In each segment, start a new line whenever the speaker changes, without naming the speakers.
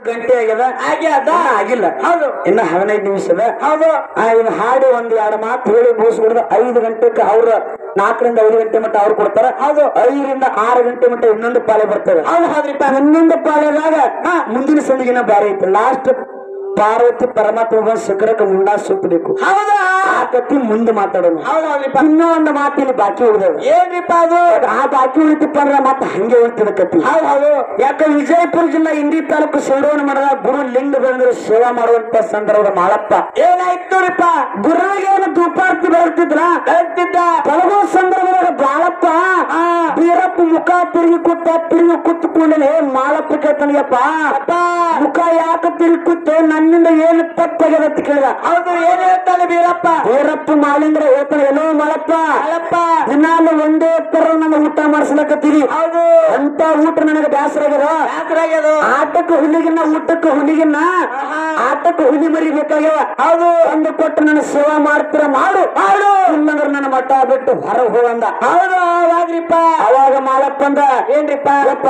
ಗಂಟೆ ಆಗ್ಯದ
ಆಗ್ಯದ
ಇನ್ನ ಆಗಿಲ್ಲ
ಹೌದು
ಇನ್ನ ಹದಿನೈದು ನಿಮಿಷ ಅದ
ಹೌದು
ಆ ಇನ್ನು ಹಾಡಿ ಒಂದ್ ಎರಡು ಮಾತು ಹೇಳಿ ಮುಗಿಸ್ಬಿಡ್ದು ಐದು ಗಂಟೆಗೆ ಅವ್ರ ನಾಲ್ಕರಿಂದ ಐದು ಗಂಟೆ ಮಟ್ಟ ಅವ್ರು ಕೊಡ್ತಾರ
ಹೌದು
ಐದರಿಂದ ಆರು ಗಂಟೆ ಮಟ್ಟ ಇನ್ನೊಂದು ಪಾಳೆ ಬರ್ತದೆ
ಹೌದು ಹೌದ್ರಿಪ್ಪ
ಇನ್ನೊಂದು ಪಾಳೆದಾಗ ಹಾ, ಮುಂದಿನ ಸಂದಿಗಿನ ಬ್ಯಾರೆ ಐತಿ ಲಾಸ್ಟ್ ಪಾರ್ವತಿ ಪರಮಾತ್ಮ ಬಂದ್ ಶಿಖರಕ್ಕೆ ಮುಂಡಾ ಸುತ್ತಬೇಕು
ಹೌದಾ
ಆ ಕತ್ತಿ ಮುಂದೆ ಮಾತಾಡೋಣ
ಹೌದು ಹೌದ್ರಿಪ್ಪ
ಇನ್ನೂ ಒಂದು ಮಾತಿಲ್ಲಿ ಬಾಕಿ ಉಳಿದದ
ಏನ್ರಿಪ್ಪ ಅದು
ಆ ಬಾಕಿ ಉಳಿತಪ್ಪ ಅಂದ್ರೆ ಮತ್ತೆ ಹಂಗೆ ಉಳಿತದ ಕತ್ತಿ
ಹೌದು ಹೌದು
ಯಾಕೆ ವಿಜಯಪುರ ಜಿಲ್ಲಾ ಇಂಡಿ ತಾಲೂಕು ಸೇಡೋಣ ಮಠದ ಗುರು ಲಿಂಗ ಬಂದ್ರೆ ಸೇವಾ ಮಾಡುವಂತ ಸಂದರ್ಭದ ಮಾಳಪ್ಪ
ಏನಾಯ್ತು ನೋಡ್ರಿಪ್ಪ
ಗುರುವಿಗೆ ಏನು ಧೂಪಾರ್ತಿ ಬೆಳಗ್ತಿದ್ರ
ಹೇಳ್ತಿದ್ದ
ಬೆಳಗೋ ಸಂದರ್ಭದಾಗ ಬಾಳಪ್ಪ ಬೀರಪ್ಪ ಮುಖ ತಿರುಗಿ ಕೂತ ತಿರುಗಿ ಕೂತ್ಕೊಂಡೇ ಮಾಳಪ್ಪ ಕೇಳ್ತಾನಿಯಪ್ಪ
ಅಪ್ಪ
ಮುಖ ಯಾಕೆ ತಿರುಗಿ ಕೂತೆ ನನ್ನಿಂದ ಏನು ತಪ್ಪಾಗ್ಯದ ಅಂತ ಕೇಳಿದ
ಹೌದು ಏನ್ ಹೇಳ್ತಾನೆ ಬೀರಪ್ಪ
ಬೀರಪ್ಪ ಮಾಲಿಂದ್ರ ಹೇಳ್ತಾನೆ ಎಲ್ಲೋ ಮಾಳಪ್ಪ
ಅಲ್ಲಪ್ಪ
ದಿನಾಲು ಒಂದೇ ತರ ನನ್ನ ಊಟ ಮಾಡಿಸ್ಲಕತ್ತೀರಿ
ಹೌದು
ಅಂತ ಊಟ ನನಗೆ ಬೇಸರ ಆಗ್ಯದ
ಯಾಕ್ರಾಗ್ಯದು
ಆಟಕ್ಕೆ ಹುಲಿಗಿನ್ನ ಊಟಕ್ಕೆ ಹುಲಿಗಿನ್ನ ಆಟಕ್ಕೆ ಹುಲಿ ಮರಿ ಬೇಕಾಗ್ಯವ
ಹೌದು
ಒಂದು ಕೊಟ್ಟು ನನ್ನ ಸೇವಾ ಮಾಡ್ತೀರ ಮಾಡು ಮಾಡು ಇಲ್ಲಂದ್ರ ನನ್ನ ಮಠ ಬಿಟ್ಟು ಹೊರಗೆ ಹೋಗಂದ
ಹೌದು ಹೌದ್ರಿಪ್ಪ
ಅವಾಗ ಮಾಲಪ್ಪಂದ
ಏನ್ರಿಪ್ಪ
ಯಪ್ಪ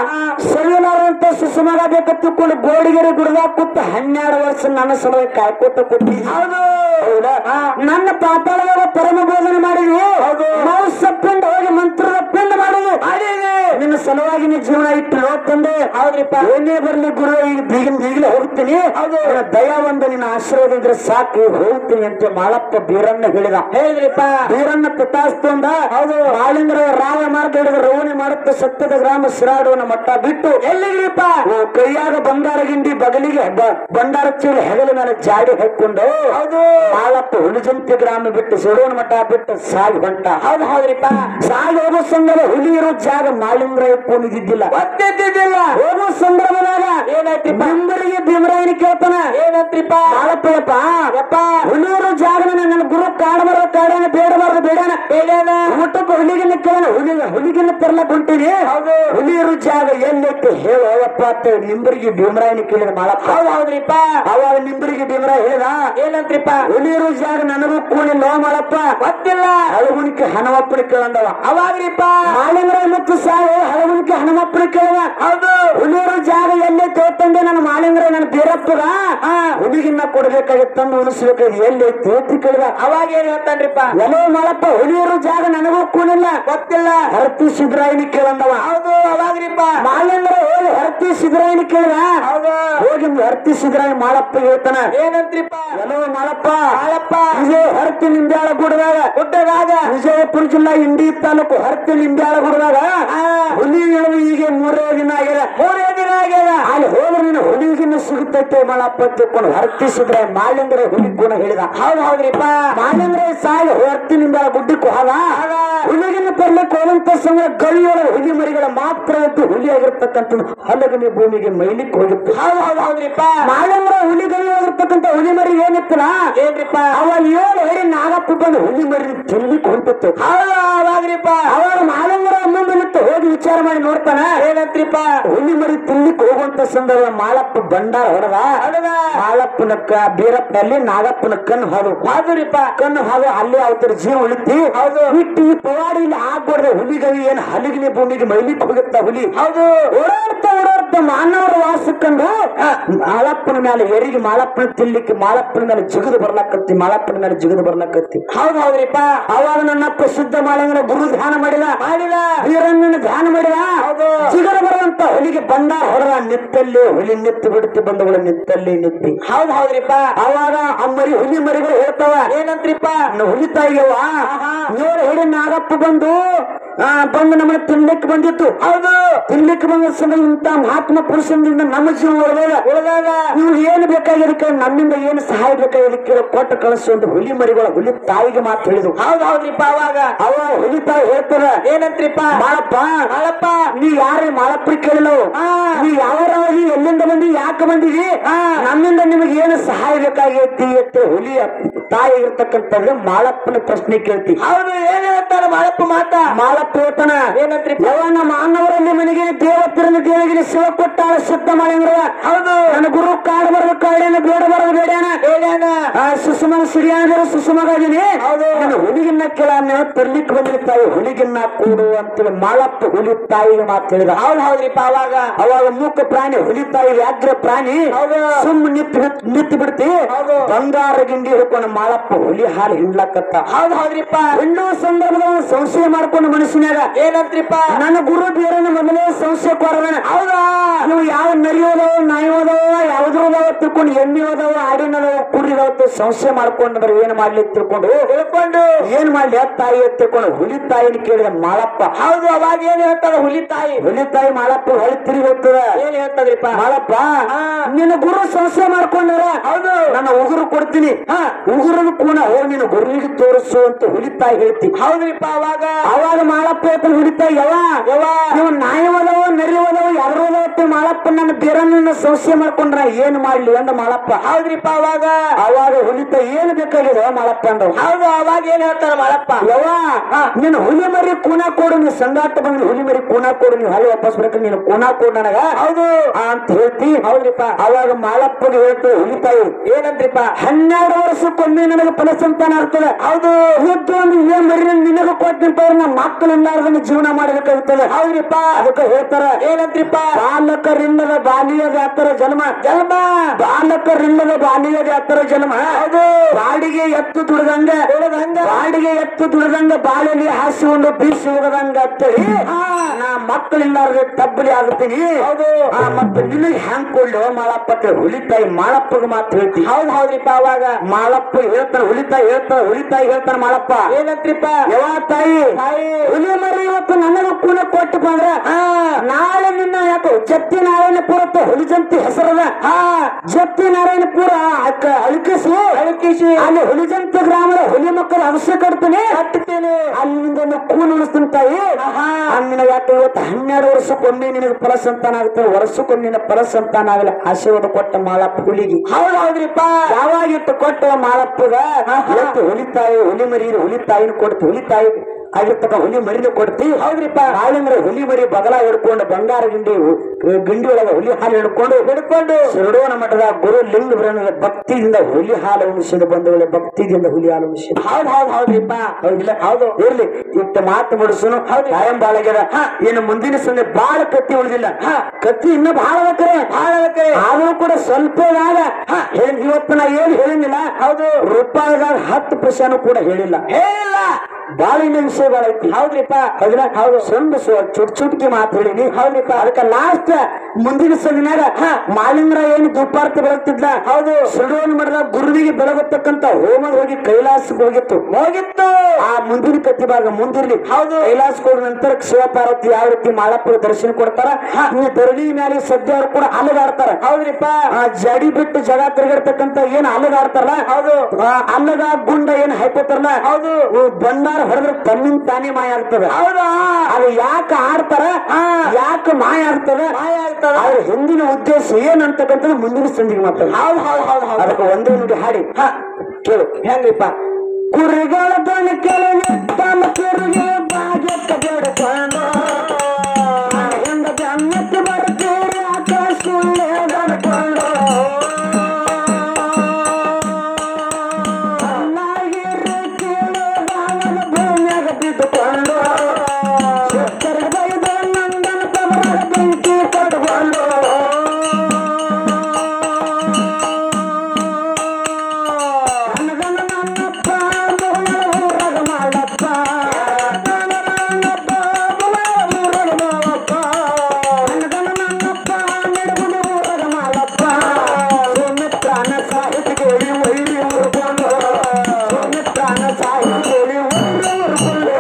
ಸವಿಲಾರಂತ ಸುಸುಮಗ ಬೇಕತ್ತಿಕೊಂಡು ಗೋಡಿಗೆರೆ ಗುಡ್ದಾಗ ಕೂತ ಹನ್ನೆರಡು ವರ್ಷ ನನ್ನ ಸಲುವಾಗಿ ಕಾಯ್ಕೋತ ಕೂತಿ
ಹೌದು
ಹೌದಾ ನನ್ನ ಪಾತಾಳದಾಗ ಪರಮ ಬೋಧನೆ ಮಾಡಿದ್ವಿ ನಾವು ಸಪ್ಪಿಂದ ಹೋಗಿ ಮಂತ್ರದ ಪಿಂಡ ಮಾಡುದು ನಿನ್ನ ಸಲುವಾಗಿ ನೀ ಜೀವನ ಇಟ್ಟು ತಂದೆ
ಹೌದ್ರಿಪ್ಪ
ಏನೇ ಬರ್ಲಿ ಗುರು ಈಗ ಬೀಗಿನ ಬೀಗಲೇ ಹೋಗ್ತೀನಿ
ಹೌದು.
ನಿನ್ನ ದಯ ಒಂದು ನಿನ್ನ ಆಶೀರ್ವಾದ ಇದ್ರೆ ಸಾಕು ಈಗ ಹೋಗ್ತೀನಿ ಅಂತ ಮಾಳಪ್ಪ ಬೀರನ್ನ ಹೇಳಿದ
ಹೇಳಿದ್ರಿಪ್ಪ
ಬೀರನ್ನ ತಟಾಸ್ತು ಅಂದ ಹೌದು ಮಾಳಿಂದ್ರ ರಾವ ಮಾರ್ಗ ಹಿಡಿದು ರೋವಣಿ ಮಾಡುತ್ತ ಸತ್ಯದ ಗ್ರಾಮ ಸಿರಾಡುವನ ಮಟ್ಟ ಬಿಟ್ಟು
ಎಲ್ಲಿಗ್ರಿಪ್ಪ
ಓ ಕೈಯಾಗ ಬಂಗಾರ ಗಿಂಡಿ ಬಗಲಿಗೆ ಬ- ಬಂಡಾರ ಚೀಲ ಹೆಗಲ ಮೇಲೆ ಜಾಡಿ ಹಾಕೊಂಡು
ಹೌದು
ಮಾಳಪ್ಪ ಹುಲಿಜಂತಿ ಗ್ರಾಮ ಬಿಟ್ಟು ಸಿರೋಣ ಮಠ ಬಿಟ್ಟು ಸಾಗಿ ಹೊಂಟ
ಹೌದು ಹೌದ್ರಿಪ್ಪ
ಸಾಗಿ ಹೋಗೋ ಸಂದರ್ಭ ಹುಲಿ ಇರೋ ಜಾಗ ಮಾಳಿಂದ್ರ ಇಟ್ಕೊಂಡಿದ್ದಿಲ್ಲ
ಗೊತ್ತಿದ್ದಿದ್ದಿಲ್ಲ
ಹೋಗೋ ಸಂದರ್ಭದಾಗ
ಏನಾಯ್ತ್ರಿಪ್ಪ
ಭೀಮರಿಗೆ ಭೀಮರಾಯನ ಕೇಳ್ತಾನ
ಏನಂತ್ರಿಪ್ಪ
ಮಾಳಪ್ಪಯ್ಯಪ್ಪ
ಯಪ್ಪ
ಹುಲಿಯರು ಜಾಗನ ನನ್ನ ಗುರು ಕಾಡಬಾರ ಕಾಡನ ಬೇಡಬಾರ್ದು ಬೇಡನ
ಬೇಡನ
ಊಟಕ್ಕೆ ಹುಲಿಗಿನ ಕೇಳನ ಹುಲಿಗ ಹುಲಿಗಿನ ತರ್ಲಕ್ ಹೊಂಟೀನಿ
ಹೌದು
ಹುಲಿಯರು ಜಾಗ ಎಲ್ಲೈತೆ ಹೇಳು ಅವಪ್ಪ ಅಂತ ನಿಂಬರಿಗೆ ಭೀಮರಾಯನ ಕೇಳಿದ ಮಾಳಪ್ಪ
ಹೌದು ಹೌದ್ರಿಪ್ಪ
ಅವಾಗ ನಿಂಬರಿಗೆ ಭೀಮರಾಯ ಹೇಳಿದ
ಏನಂತ್ರಿಪ್ಪ
ಹುಲಿಯರು ಜಾಗ ನನಗೂ ಕೂಡಿ ಲೋ ಮಾಳಪ್ಪ
ಗೊತ್ತಿಲ್ಲ
ಹಳಗುಣಿಕೆ ಹಣವಪ್ಪನ ಕೇಳಂದವ
ಅವಾಗ್ರಿಪ್ಪ
ಮಾಲಿಂದ್ರ ಮತ್ತು ಸಾವು ಹಳಗುಣಿಕೆ ಹನುಮಪ್ಪನ ಕೇಳಿದ
ಹೌದು
ಹುಲಿಯರು ಜಾಗ ಎಲ್ಲೇ ತೋತಂದೆ ನನ್ನ ಮಾಲಿಂದ್ರ ನನ್ನ ಬೀರಪ್ಪಗ ಹುಲಿಗಿನ್ನ ಕೊಡ್ಬೇಕಾಗಿತ್ತಂದು ಉಳಿಸ್ಬೇಕಾಗಿ ಎಲ್ಲಿ ತೋತಿ ಕೇಳಿದ
ಅವಾಗ ಏನ್ ಹೇಳ್ತಾನ್ರಿಪ್ಪ
ಎಲ್ಲೋ ಮಾಳಪ್ಪ ಹುಲಿಯರು ಜಾಗ ನನಗೂ ಕೂಡಿಲ್ಲ
ಗೊತ್ತಿಲ್ಲ
ಹರತಿ ಸಿದ್ದರಾಯನಿ ಕೇಳಂದವ
ಹೌದು ಅವಾಗ್ರಿಪ್ಪ
ಮಾಲಿಂದ್ರ ಹೋಗಿ ಹರತಿ ಸಿದ್ದರಾಯನಿ ಕೇಳಿದ
ಹೌದು
ಹೋಗಿ ಹರತಿ ಸಿದ್ದರಾಯ ಮಾಳಪ್ಪ ಹೇಳ್ತಾನ
ಏನಂತ್ರಿಪ್ಪ
ಎಲ್ಲೋ ಮಾಳಪ್ಪ
ಹಾಳಪ್ಪ
ವಿಜಯ ಹರತಿ ನಿಂಬ್ಯಾಳ ಗುಡ್ದಾಗ
ಗುಡ್ಡದಾಗ
ವಿಜಯಪುರ ಜಿಲ್ಲಾ ಇಂಡಿ ತಾಲೂಕು ಹರತಿ ನಿಂಬ್ಯಾಳ ಗುಡ್ದಾಗ ಹುಲಿ ಇಳುವ ಈಗ ಮೂರೇ ದಿನ ಆಗ್ಯದ
ಮೂರೇ ದಿನ ಆಗ್ಯದ
ಅಲ್ಲಿ ಹೋದ್ರೆ ನೀನು ಹುಲಿಗಿನ ಸಿಗುತ್ತೈತೆ ಮಾಳಪ್ಪ ತಿಳ್ಕೊಂಡು ಹರತಿಸಿದ್ರೆ ಮಾಲಿಂದ್ರ ಹುಲಿ ಗುಣ ಹೇಳಿದ
ಹೌದು ಹೌದ್ರಿಪ್ಪ
ಮಾಲಿಂದ್ರ ಸಾಯಿ ಹರತಿ ನಿಂಬ್ಯಾಳ ಗುಡ್ಡಕ್ಕೆ ಹೋದ
ಆಗ
ಹುಲಿಗಿನ ತರ್ಲಿಕ್ಕೆ ಹೋದಂತ ಸಮಯ ಗಳಿಯೊಳಗೆ ಹುಲಿ ಮರಿಗಳ ಮಾತ್ರ ಎದ್ದು ಹುಲಿ ಆಗಿರ್ತಕ್ಕಂಥ ಹಲಗನಿ ಭೂಮಿಗೆ ಮೈಲಿಕ್ಕೆ ಹೋಗಿತ್ತು
ಹೌದು ಹೌದು ಹೌದ್ರಿಪ್ಪ
ಮಾಲಿಂದ್ರ ಹುಲಿ ಗಳಿಯಾಗಿರ್ತಕ್ಕಂಥ ಹುಲಿ ಮರಿ ಏನಿತ್ತಲ್ಲ
ಏನ್ರಿಪ್ಪ
ಅವ ಏಳು ಹೇಳಿ ನಾಗಪ್ಪ ಬಂದು ಹುಲಿ ಮರಿ ತಿನ್ಲಿಕ್ಕೆ ಹೊಂಟಿತ್ತು
ಹೌದು ಅವಾಗ್ರಿಪ್ಪ
ಅವಾಗ ಮಾಲಿಂದ್ರ ಮುಂದೆ ನಿಂತು ಹೋಗಿ ವಿಚಾರ ಮಾಡಿ ನೋಡ್ತಾನ
ಏನಂತ್ರಿಪ್ಪ
ಹುಲಿ ಮರಿ ತಿನ್ಲಿಕ್ಕೆ ಹೋಗುವಂತ ಸಂದರ್ಭ ಮಾಳಪ್ಪ ಬಂಡಾರ ಹೊಡೆದ
ಹೌದಾ
ಮಾಳಪ್ಪನ ಕ ಬೀರಪ್ಪನಲ್ಲಿ ನಾಗಪ್ಪನ ಕಣ್ಣು ಹಾದು
ಹೌದ್ರಿಪ್ಪ
ಕಣ್ಣು ಹಾದು ಅಲ್ಲಿ ಅವತರ ಜೀವ ಉಳಿತಿ
ಹೌದು.
ಬಿಟ್ಟು ಈ ಪವಾಡಿ ಇಲ್ಲಿ ಆಗ್ಬಾರ್ದು ಹುಲಿಗವಿ ಏನ್ ಹಲಿಗಿನ ಭೂಮಿಗೆ ಮೈಲಿಕ್ಕೆ ಹೋಗುತ್ತ ಹುಲಿ
ಹೌದು
ಓಡಾಡ್ತಾ ಓಡಾಡ್ತಾ ಮಾನವರ ವಾಸಕ್ಕಂದು ಮಾಳಪ್ಪನ ಮೇಲೆ ಎರಿಗೆ ಮಾಳಪ್ಪನ ತಿನ್ಲಿಕ್ಕೆ ಮಾಳಪ್ಪನ ಮೇಲೆ ಜಿಗಿದು ಬರ್ಲಾಕತ್ತಿ ಮಾಳಪ್ಪನ ಮೇಲೆ ಜಿಗಿದು ಬರ್ಲಾಕತ್ತಿ
ಹೌದು ಹೌದ್ರಿಪ್ಪ
ಅವಾಗ ನನ್ನಪ್ಪ ಶುದ್ಧ ಮಾಲಿಂಗನ ಗುರು ಧ್ಯಾನ ಮಾಡಿದ
ಮಾಡಿದ
ವೀರಣ್ಣನ ಧ್ಯಾನ ಮಾಡಿದ
ಹೌದು.
ಜಿಗರ ಬರುವಂತ ಹುಲಿಗೆ ಬಂದ ಹೊಡೆದ ನಿತ್ತಲ್ಲಿ ಹುಲಿ ನಿತ್ತು ಬಿಡುತ್ತಿ ಬಂದವಳು ನಿತ್ತಲ್ಲಿ ನಿತ್ತಿ
ಹೌದು ಹೌದ್ರಿಪ್ಪ
ಅವಾಗ ಆ ಮರಿ ಹುಲಿ ಮರಿಗಳು ಹೇಳ್ತಾವ
ಏನಂತ್ರಿಪ್ಪ
ಇನ್ನು ಹುಲಿ ತಾಯಿಯವ್ವ ನೋಡು ಹೇಳಿ ನಾಗಪ್ಪ ಬಂದು ಆ, ಬಂದು ನಮ್ಮನ್ನ ತಿನ್ಲಿಕ್ಕೆ ಬಂದಿತ್ತು
ಹೌದು
ತಿನ್ಲಿಕ್ಕೆ ಬಂದ ಸಮಯ ಇಂತ ಮಹಾತ್ಮ ಪುರುಷನಿಂದ ನಮ್ಮ ಜೀವ ಉಳಿದಾಗ
ಉಳಿದಾಗ
ನೀವು ಏನು ಬೇಕಾಗಿದ್ದಕ್ಕೆ ನಮ್ಮಿಂದ ಏನು ಸಹಾಯ ಬೇಕಾಗಿದ್ದಕ್ಕೆ ಕೊಟ್ಟು ಕಳಿಸು ಅಂತ ಹುಲಿ ಮರಿಗಳ ಹುಲಿ ತಾಯಿಗೆ ಮಾತು ಹೇಳಿದ್ರು
ಹೌದು ಹೌದ್ರಿಪ್ಪ ಅವಾಗ
ಅವ ಹುಲಿ ತಾಯಿ ಹೇಳ್ತಾರ
ಏನಂತ್ರಿಪ್ಪ
ಮಾಡಪ್ಪ
ಹಾಳಪ್ಪ
ನೀ ಯಾರೇ ಮಾಳಪ್ಪ ಕೇಳಿಲ್ಲ
ಹಾ.
ನೀ ಯಾವರಾಗಿ ಎಲ್ಲಿಂದ ಬಂದಿ ಯಾಕೆ ಬಂದಿದಿ ನಮ್ಮಿಂದ ನಿಮಗೆ ಏನು ಸಹಾಯ ಬೇಕಾಗೈತಿ ಅಂತ ಹುಲಿ ತಾಯಿ ಇರ್ತಕ್ಕಂಥದ್ದು ಮಾಳಪ್ಪನ ಪ್ರಶ್ನೆ ಕೇಳ್ತಿ
ಹೌದು ಏನ್ ಹೇಳ್ತಾರ ಮಾಳಪ್ಪ ಮಾತ
ಮಾಳಪ್ಪ ಹೇಳ್ತಾನ
ಏನಂತ್ರಿ
ಯಾವ ನಮ್ಮ ಮಾನವರಲ್ಲಿ ಮನೆಗೆ ದೇವತಿರನ್ನು ದೇವಗಿರಿ ಶಿವ ಕೊಟ್ಟಾಳ ಸಿದ್ಧ ಮಾಡಿಂಗ್ರವ
ಹೌದು
ನನ್ನ ಗುರು ಕಾಡು ಬರೋದು ಕಾಡೇನ ಬೇಡ ಬರೋದು ಬೇಡೇನ
ಹೇಳ್ಯಾನ
ಆ ಸುಸುಮ ಸಿರಿಯಾಗಿರೋ ಸುಸುಮಗಾಗಿನಿ
ಹೌದು.
ನನ್ನ ಹುಲಿಗಿನ್ನ ಕೇಳ ತರ್ಲಿಕ್ಕೆ ಬಂದಿರ್ತಾವೆ ಹುಲಿಗಿನ್ನ ಕೂಡು ಅಂತೇಳಿ ಮಾಳಪ್ಪ ಹುಲಿ ತಾಯಿಗೆ ಮಾತು ಹೇಳಿದ
ಹೌದ್ ಹೌದ್ರಿಪ್ಪ ಅವಾಗ
ಅವಾಗ ಮೂಕ ಪ್ರಾಣಿ ಹುಲಿ ತಾಯಿ ವ್ಯಾಘ್ರ ಪ್ರಾಣಿ
ಹೌದು.
ಸುಮ್ ನಿಂತು ನಿಂತು ಬಿಡ್ತಿ
ಹೌದು.
ಬಂಗಾರ ಗಿಂಡಿ ಹಿಡ್ಕೊಂಡು ಮಾಳಪ್ಪ ಹುಲಿ ಹಾಲು ಹಿಂಡ್ಲಕತ್ತ
ಹೌದ್ ಹೌದ್ರಿಪ್ಪ
ಹಿಂಡೋ ಸಂದರ್ಭದಾಗ ಸಂಶಯ ಮಾಡ್ಕೊಂಡು ಮನಸ್ಸಿನಾಗ
ಏನಂತ್ರಿಪ್ಪ
ನನ್ನ ಗುರು ಬೇರೆನ ಮೊದಲೇ ಸಂಶಯ ಕೊರವಣ
ಹೌದಾ
ನೀವು ಯಾವ ನರಿ ಹೋದವ ನಾಯಿ ಹೋದವ ಯಾವ್ದು ಹೋದವ ತಿಳ್ಕೊಂಡು ಎಮ್ಮೆ ಹೋದವ ಆಡಿನದವ ಕುರಿದವ ಅಂತ ಸಂಶಯ ಮಾಡ್ಕೊಂಡ್ರೆ ಏನ್ ಮಾಡ್ಲಿ ಅಂತ ತಿಳ್ಕೊಂಡು
ತಿಳ್ಕೊಂಡು
ಏನ್ ಮಾಡ್ಲಿ ಆ ತಾಯಿ ಅಂತ ತಿಳ್ಕೊಂಡು ಹುಲಿ ತಾಯಿನ ಕೇಳಿದ ಮಾಳಪ್ಪ
ಹೌದು ಅವಾಗ ಏನ್ ಹೇಳ್ತಾರ ಹುಲಿ ತಾಯಿ
ಹುಲಿ ತಾಯಿ ಮಾಳಪ್ಪ ಹೊಳಿ ತಿರುಗಿ ಹೋಗ್ತದ
ಏನ್ ಹೇಳ್ತದ್ರಿಪ್ಪ
ಮಾಳಪ್ಪ
ಹಾ.
ನಿನ್ನ ಗುರು ಸಂಶಯ ಮಾಡ್ಕೊಂಡಾರ
ಹೌದು
ನನ್ನ ಉಗುರು ಕೊಡ್ತೀನಿ
ಹಾ.
ಉಗುರದ ಕೂನ ಹೋಗಿ ನಿನ್ನ ಗುರುವಿಗೆ ತೋರಿಸು ಅಂತ ಹುಲಿ ತಾಯಿ ಹೇಳ್ತಿ
ಹೌದ್ರಿಪ್ಪ ಅವಾಗ
ಅವಾಗ ಮಾಳಪ್ಪ ಹೇಳ್ತಾನೆ ಹುಲಿ ತಾಯಿ ಯಾವ
ಯವ್ವ
ನೀವು ನಾಯಿ ಹೋದವ ನರಿ ಹೋದವ ಯಾರು ಹೋದವ ಮಾಳಪ್ಪ ನನ್ನ ಬೇರನ್ನ ಸಂಶಯ ಮಾಡ್ಕೊಂಡ್ರ ಏನ್ ಮಾಡ್ಲಿ ಅಂದ ಮಾಳಪ್ಪ
ಹೌದ್ರಿಪ್ಪ ಅವಾಗ
ಅವಾಗ ಹುಲಿತ ಏನ್ ಬೇಕಾಗಿದೆ ಮಾಳಪ್ಪ ಅಂದವ
ಹೌದು ಅವಾಗ ಏನ್ ಹೇಳ್ತಾರ ಮಾಳಪ್ಪ
ಯವ್ವ ನೀನು ಹುಲಿ ಮರಿ ಕೂನ ಕೊಡು ನೀನು ಸಂಗಾಟ ಬಂದು ಹುಲಿ ಮರಿ ಕೂನ ಕೊಡು ನೀವು ಹಲ್ಲು ವಾಪಸ್ ಬರ್ಕ ನೀನು ಕೂನ ಕೊಡು ನನಗ
ಹೌದು
ಆ ಅಂತ ಹೇಳ್ತಿ ಹೌದ್ರಿಪ್ಪ ಅವಾಗ ಮಾಳಪ್ಪಗೆ ಹೇಳ್ತೇವೆ ಹುಲಿ ತಾಯಿ
ಏನಂತ್ರಿಪ್ಪ
ಹನ್ನೆರಡು ವರ್ಷಕ್ಕೊಮ್ಮೆ ನನಗೆ ಫಲಸಂತಾನ ಆಗ್ತದೆ ಹೌದು ಇದ್ದು ಒಂದು ಇಲ್ಲೇ ಮರಿ ನಿನಗ ಕೊಟ್ಟಿಂತ ನಮ್ಮ ಮಕ್ಕಳಿಲ್ಲಾರ್ದನ್ನ ಜೀವನ ಮಾಡಬೇಕಾಗುತ್ತದೆ
ಹೌದ್ರಿಪ್ಪ
ಅದಕ್ಕೆ ಹೇಳ್ತಾರ
ಏನಂತ್ರಿಪ್ಪ
ಬಾಲಕರಿಲ್ಲದ ಬಾಲ್ಯದ ಹತ್ತರ ಜನ್ಮ ಜನ್ಮ ಬಾಲಕರಿಲ್ಲದ ಬಾಲ್ಯದ ಹತ್ತರ ಜನ್ಮ
ಹೌದು
ಬಾಡಿಗೆ ಎತ್ತು ದುಡ್ದಂಗ
ದುಡ್ದಂಗ.
ಬಾಡಿಗೆ ಎತ್ತು ದುಡ್ದಂಗ ಬಾಳೆಲಿ ಹಾಸಿಕೊಂಡು ಬೀಸಿ ಹೋಗದಂಗ ಅಂತೇಳಿ ನಾ ಮಕ್ಕಳಿಲ್ಲಾರ್ದೆ ತಬ್ಬಲಿ ಆಗುತ್ತೀನಿ
ಹೌದು.
ಆ, ಮತ್ತೆ ನಿನಗೆ ಹ್ಯಾಂಗ್ ಕೊಡ್ಲು ಮಾಳಪ್ಪ ಅಂತ ಹುಲಿತಾಯಿ ಮಾಳಪ್ಪಗೆ ಮಾತು ಹೇಳ್ತಿ
ಹೌದ್ ಹೌದ್ರಿಪ್ಪ ಅವಾಗ
ಮಾಳಪ್ಪ ಹೇಳ್ತಾನೆ ಹುಲಿತಾಯಿ ಹೇಳ್ತಾನೆ ಹುಲಿತಾಯಿ ಹೇಳ್ತಾನೆ ಮಾಳಪ್ಪ
ಏನಂತ್ರಿಪ್ಪ
ಯಾವ ತಾಯಿ
ತಾಯಿ
ಹುಲಿ ಮರಿ ಇವತ್ತು ನನಗ ಕೂನ ಕೊಟ್ಟು ಬಂದ್ರ ನಾಳೆ ನಿನ್ನ ಯಾಕೆ ಜತ್ತಿ ನಾರಾಯಣಪುರಕ್ಕೆ ಹುಲಿಜಂತಿ ಹೆಸರದ ಹಾ ಜತ್ತಿ ನಾರಾಯಣಪುರ ಅಕ್ಕ ಅಳಿಕಿಸಿ
ಅಳಕಿಸಿ
ಅಲ್ಲಿ ಹುಲಿಜಂತಿ ಗ್ರಾಮದ ಹುಲಿ ಮಕ್ಕಳ ಅವಶ್ಯ ಕಟ್ತೀನಿ
ಕಟ್ಟುತ್ತೇನೆ
ಅಲ್ಲಿಂದ ನೀನು ಕೂನ್ ಉಳಿಸ್ತೀನಿ ತಾಯಿ ನಿನ್ನ ಯಾಕೆ ಇವತ್ತು ಹನ್ನೆರಡು ವರ್ಷಕ್ಕೊಮ್ಮೆ ನಿನಗೆ ಫಲ ಸಂತಾನ ಆಗುತ್ತೆ ವರ್ಷಕ್ಕೊಮ್ಮೆ ನಿನ್ನ ಫಲ ಸಂತಾನ ಆಗಲಿ ಆಶೀರ್ವಾದ ಕೊಟ್ಟ ಮಾಳಪ್ಪ ಹುಲಿಗೆ
ಹೌದ್ ಹೌದ್ರಿಪ್ಪ
ಯಾವಾಗ ಇಟ್ಟು ಕೊಟ್ಟ ಮಾಳಪ್ಪಗ ಇವತ್ತು ಹುಲಿ ತಾಯಿ ಹುಲಿ ಮರಿ ಹುಲಿ ತಾಯಿನ ಕೊಡ್ತು ಹುಲಿ ತಾಯಿ ಆಗಿರ್ತಕ್ಕ ಹುಲಿ ಮರಿನ ಕೊಡ್ತಿ ಹೌದ್ರಿಪ್ಪ ಹಾಲಿಂದ್ರೆ ಹುಲಿ ಮರಿ ಬಗಲ ಹಿಡ್ಕೊಂಡು ಬಂಗಾರ ಗಿಂಡಿ ಹು- ಗಿಂಡಿ ಒಳಗ ಹುಲಿ ಹಾಲು ಹಿಡ್ಕೊಂಡು ಹಿಡ್ಕೊಂಡು ಶಿರಡೋನ ಮಠದ ಗುರು ಲಿಂಗ ಬ್ರಹ್ಮದ ಭಕ್ತಿಯಿಂದ ಹುಲಿ ಹಾಲು ಉಣಿಸಿದ ಬಂಧುಗಳ ಭಕ್ತಿಯಿಂದ ಹುಲಿ ಹಾಲು ಉಣಿಸಿದ
ಹೌದ್ ಹೌದ್ ಹೌದ್ರಿಪ್ಪ
ಹೌದಿಲ್ಲ ಹೌದು ಇರ್ಲಿ ಇಷ್ಟ ಮಾತು ಮುಡಿಸುನು ಹೌದು ಕಾಯಂ ಬಾಳಗ್ಯದ ಇನ್ನು ಮುಂದಿನ ಸಂದೆ ಬಾಳ ಕತ್ತಿ ಉಳಿದಿಲ್ಲ ಕತ್ತಿ ಇನ್ನ ಬಹಳ ಬೇಕ್ರೆ
ಭಾಳ ಬೇಕ್ರಿ.
ಆದ್ರೂ ಕೂಡ ಸ್ವಲ್ಪ ಆಗ ಹೇಳಿ ಇವತ್ತು ನಾ ಏನು ಹೇಳಿಲ್ಲ ಹೌದು ರೂಪಾಯಿದಾಗ ಹತ್ತು ಪೈಸಾನು ಕೂಡ ಹೇಳಿಲ್ಲ
ಹೇಳಿಲ್ಲ
ಬಾಳ ಇನ್ನ ವಿಷಯಗಳೈತಿ
ಹೌದ್ರಿಪ್ಪ
ಹೌದಿಲ್ಲ ಹೌದು ಸೊಂದು ಚುಟ್ ಚುಟ್ಕಿ ಮಾತು ಹೇಳಿನಿ ಹೌದ್ರಿಪ್ಪ ಅದಕ್ಕೆ ಲಾಸ್ಟ್ ಮುಂದಿನ ಸಂದಿನಾಗ ಮಾಲಿಂಗ್ರ ಏನು ದುಪ್ಪಾರ್ತಿ ಬೆಳಗ್ತಿದ್ಲ ಹೌದು ಸುಡೋನ್ ಮಾಡಿದ ಗುರುವಿಗೆ ಬೆಳಗತಕ್ಕಂತ ಹೋಮದ ಹೋಗಿ ಕೈಲಾಸಕ್ಕೆ ಹೋಗಿತ್ತು ಹೋಗಿತ್ತು ಆ ಮುಂದಿನ ಕತ್ತಿ ಭಾಗ ಮುಂದಿರ್ಲಿ ಹೌದು ಕೈಲಾಸಕ್ಕೆ ಹೋದ ನಂತರ ಶಿವಪಾರ್ವತಿ ಯಾವ ರೀತಿ ಮಾಳಪ್ಪಗೆ ದರ್ಶನ ಕೊಡ್ತಾರ ಇನ್ನು ಧರಣಿ ಮೇಲೆ ಸದ್ಯ ಅವ್ರು ಕೂಡ ಅಲ್ಲಗಾಡ್ತಾರ
ಹೌದ್ರಿಪ್ಪ
ಆ ಜಡಿ ಬಿಟ್ಟು ಜಗ ತಿರುಗಿರ್ತಕ್ಕಂತ ಏನ್ ಅಲ್ಲಗಾಡ್ತಾರಲ್ಲ ಹೌದು ಅಲ್ಲಗ ಗುಂಡ ಏನ್ ಹಾಕೋತಾರಲ್ಲ ಹೌದು ಬಂಡಾರ ಹೊಡೆದ್ರೆ ತನ್ನಿಂದ ತಾನೇ ಮಾಯ ಆಗ್ತದ
ಹೌದಾ
ಅದು ಯಾಕೆ ಆಡ್ತಾರ ಯಾಕೆ ಮಾಯ ಆಗ್ತದ
ಮಾಯ ಆಗ್ತದ.
ಅದ್ರ ಹಿಂದಿನ ಉದ್ದೇಶ ಏನಂತಕ್ಕಂಥದ್ದು ಮುಂದಿನ ಸಂದಿಗೆ ಮಾತಾಡ
ಹೌದ್ ಹೌದ್ ಹೌದ್ ಹೌದ್
ಅದಕ್ಕೆ ಒಂದೇ ನುಡಿ ಹಾಡಿ ಹ ಕೇಳು
ಹೆಂಗ್ರಿಪ್ಪ
ಕುರಿಗಳ ದನ ಕೆಳಗೆ ತಮ್ಮ ಕೆರಿಗೆ ಭಾಗ್ಯಕ್ಕ ಬೇಡ್ಕೊಂಡು ಹೆಂಗ ಜನ್ಮಕ್ಕೆ ಬರ್ತೀರಿ ಆಕಾಶ ಸುಳ್ಳೆ ಬಡ್ಕೊಂಡು ಚೆನ್ನಾಗಿರು ಕೇಳು ಬಾಳನ ಭೂಮ್ಯಾಗ ಬಿದ್ದುಕೊಂಡು ಶಂಕರ ಬೈದ ನಂದನ ತವರ ಬೆಂಕಿ ಕಟ್ಕೊಂಡು ನನಗನ ನನ್ನಪ್ಪ ಮುಗಳ ಊರಗ ಮಾಡಪ್ಪ ನನ್ನಪ್ಪ ಮುಗಳ ಊರಗ ಮಾವಪ್ಪ ನನಗನ ನನ್ನಪ್ಪ ನಡುಗುಣ ಊರಗ ಮಾಡಪ್ಪ ಸುಮಿತ್ರಾನ ಸಾಹಿತಿಗೆ ಒಯ್ರಿ ಊರ್ಕೊಂಡು ಸುಮಿತ್ರಾನ ಸಾಹಿತಿಗೆ ಒಯ್ರಿ ಊರ್ಕೊಂಡು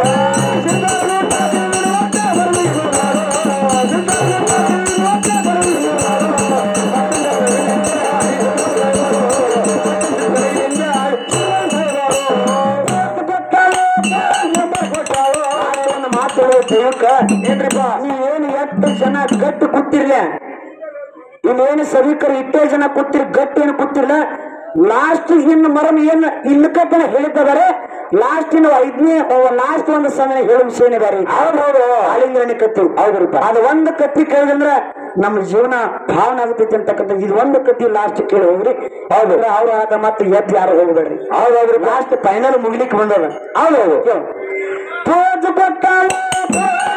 ಏನ್ರಿಪ್ಪ ನೀವೇನು ಎಷ್ಟು ಜನ ಗಟ್ಟು ಕೂತಿರ್ಲ ಇನ್ನೇನು ಸಭಿಕರು ಇಟ್ಟೇ ಜನ ಕೂತಿರ್ ಗಟ್ಟು ಏನು ಕೂತಿರ್ಲ ಲಾಸ್ಟ್ ಇನ್ನು ಮರಮ್ ಏನ್ ಇಲ್ಲಕತ್ತನ ಹೇಳಿದ್ದಾರೆ ಲಾಸ್ಟ್ ಇನ್ನು ಐದನೇ ಲಾಸ್ಟ್ ಒಂದು ಸಮಯ ಹೇಳುವ ವಿಷಯನೇ ಬೇರೆ ಹೌದು ಹೌದು ಆಲಿಂಗರಣಿ ಕತ್ತಿ ಹೌದ್ರಪ್ಪ ಅದು ಒಂದು ಕತ್ತಿ ಕೇಳಿದ್ರೆ ನಮ್ಮ ಜೀವನ ಭಾವನೆ ಆಗ್ತೈತಿ ಅಂತಕ್ಕಂಥ ಇದು ಒಂದು ಕತ್ತಿ ಲಾಸ್ಟ್ ಕೇಳಿ ಹೋಗ್ರಿ ಹೌದು ಅವ್ರ ಆಗ ಮತ್ತೆ ಎದ್ದು ಯಾರು ಹೋಗ್ಬೇಡ್ರಿ ಹೌದು ಹೌದ್ರಿ ಲಾಸ್ಟ್ ಫೈನಲ್ ಮುಗಿಲಿಕ್ಕೆ ಬಂದದ ಹೌದು ಹೌದು ಪೋಜ್ ಕೊಟ್ಟಾಳ